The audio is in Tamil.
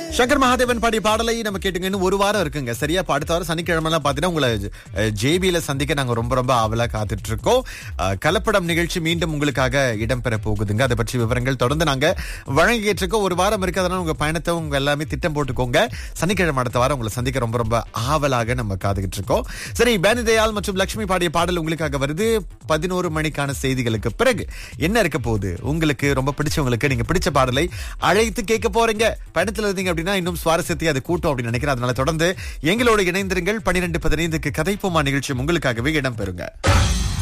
சங்கர் மகாதேவன் பாடிய பாடலை நம்ம கேட்டுங்க இன்னும் ஒரு வாரம் இருக்குங்க சரியா இப்ப அடுத்த வாரம் சனிக்கிழமை எல்லாம் பாத்தீங்கன்னா உங்களை ஜேபியில சந்திக்க நாங்க ரொம்ப ரொம்ப ஆவலா காத்துட்டு இருக்கோம் அஹ், கலப்படம் நிகழ்ச்சி மீண்டும் உங்களுக்காக இடம்பெற போகுதுங்க அதை பற்றி விவரங்கள் தொடர்ந்து நாங்க வழங்கிட்டு இருக்கோம் ஒரு வாரம் இருக்கு அதனால உங்க பயணத்தை உங்க எல்லாமே திட்டம் போட்டுக்கோங்க சனிக்கிழமை அடுத்த வாரம் உங்களை சந்திக்க ரொம்ப ரொம்ப ஆவலாக நம்ம காத்துக்கிட்டு இருக்கோம் சரி பேனி தயாள் மற்றும் லட்சுமி பாடிய பாடல் உங்களுக்காக வருது பதினோரு மணிக்கான செய்திகளுக்கு பிறகு என்ன இருக்க போகுது உங்களுக்கு ரொம்ப பிடிச்சவங்களுக்கு நீங்க பிடிச்ச பாடலை அழைத்து கேட்க போறீங்க பயணத்துல இருந்தீங்க அப்படின்னா இன்னும் சுவாரஸ்யத்தை அது கூட்டும் அப்படின்னு நினைக்கிறேன் அதனால தொடர்ந்து எங்களோடு இணைந்திருங்கள் பன்னிரெண்டு பதினைந்துக்கு கதைப்போமா நிகழ்ச்சி உங்களுக்காகவே இடம்பெறுங்க